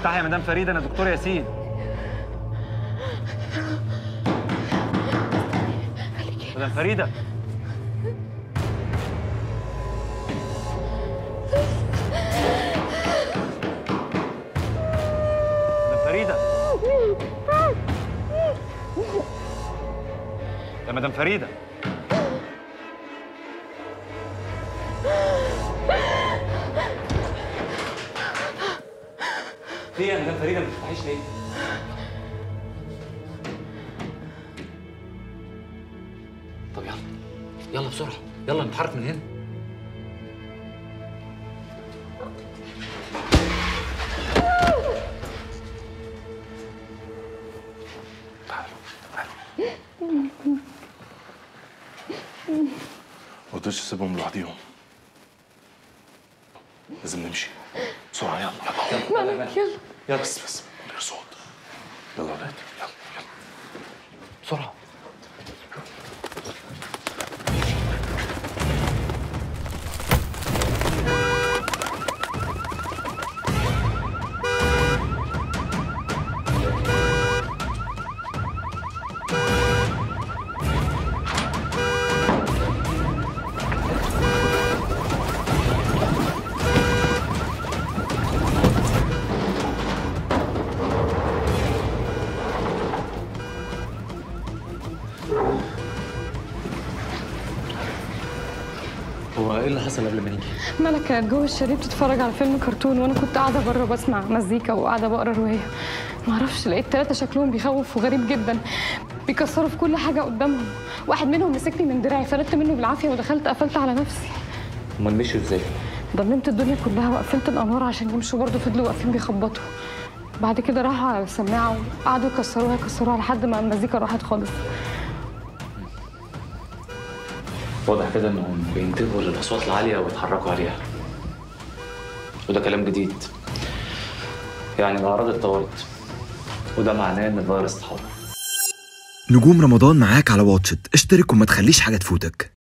افتحي يا مدام فريده انا دكتور ياسين مدام فريده مدام فريده يا مدام فريده ليه يا مدام فريده ما بتفتحيش ليه؟ طب يلا يلا بسرعه يلا نتحرك من هنا ما قدرتش اسيبهم لوحديهم لازم نمشي بسرعه يلا يلا مالك يلا يلا بس بس من غير صوت يلا يا ولاد يلا يلا بسرعه هو ايه اللي حصل قبل ما نيجي؟ مالك كانت جوه الشاليه بتتفرج على فيلم كرتون وانا كنت قاعده بره بسمع مزيكا وقاعده بقرا روايه معرفش لقيت ثلاثه شكلهم بيخوف وغريب جدا بيكسروا في كل حاجه قدامهم واحد منهم مسكني من دراعي فلتت منه بالعافيه ودخلت قفلت على نفسي امال مشوا ازاي؟ ضلمت الدنيا كلها وقفلت الانوار عشان يمشوا برضه فضلوا واقفين بيخبطوا بعد كده راحوا على السماعه وقعدوا يكسروها يكسروها لحد ما المزيكا راحت خالص واضح كده انهم بينتبهوا للاصوات العاليه ويتحركوا عليها وده كلام جديد يعني الاعراض اتطورت وده معناه ان الفيروس اتحول نجوم رمضان معاك على واتشت اشترك وما تخليش حاجة تفوتك